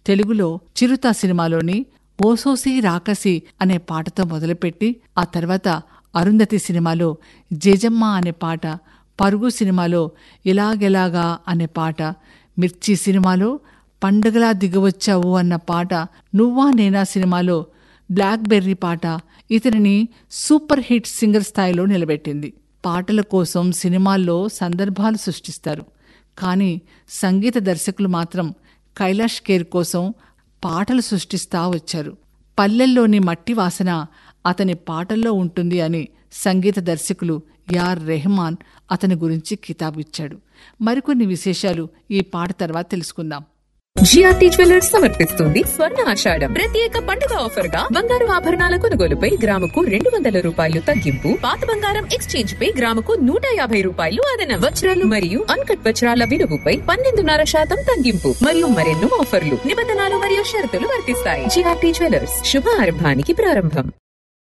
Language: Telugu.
తెలుగులో చిరుత సినిమాలోని ఓసోసి రాకసి అనే పాటతో మొదలుపెట్టి ఆ తర్వాత అరుంధతి సినిమాలో జేజమ్మ అనే పాట పరుగు సినిమాలో ఇలాగెలాగా అనే పాట మిర్చి సినిమాలో పండగలా దిగవచ్చావు అన్న పాట నువ్వా నేనా సినిమాలో బ్లాక్ బెర్రీ పాట ఇతనిని సూపర్ హిట్ సింగర్ స్థాయిలో నిలబెట్టింది పాటల కోసం సినిమాల్లో సందర్భాలు సృష్టిస్తారు కానీ సంగీత దర్శకులు మాత్రం కైలాష్ కేర్ కోసం పాటలు సృష్టిస్తా వచ్చారు పల్లెల్లోని మట్టి వాసన అతని పాటల్లో ఉంటుంది అని సంగీత దర్శకులు యార్ రెహమాన్ అతని గురించి కితాబిచ్చాడు మరికొన్ని విశేషాలు ఈ పాట తర్వాత తెలుసుకుందాం జిఆర్టీ జ్యువెలర్స్ సమర్పిస్తుంది స్వర్ణ ఆషాఢం ప్రత్యేక పండుగ ఆఫర్ గా బంగారు ఆభరణాల కొనుగోలుపై గ్రాముకు రెండు వందల రూపాయలు తగ్గింపు పాత బంగారం ఎక్స్చేంజ్ పై గ్రాముకు నూట యాభై రూపాయలు అదన వజ్రాలు మరియు అన్కట్ వజ్రాల విలువపై పన్నెండున్నర శాతం తగ్గింపు మరియు మరెన్నో ఆఫర్లు నిబంధనలు మరియు షరతులు వర్తిస్తాయి జిఆర్టీ జ్యువెలర్స్ శుభ ఆరంభానికి ప్రారంభం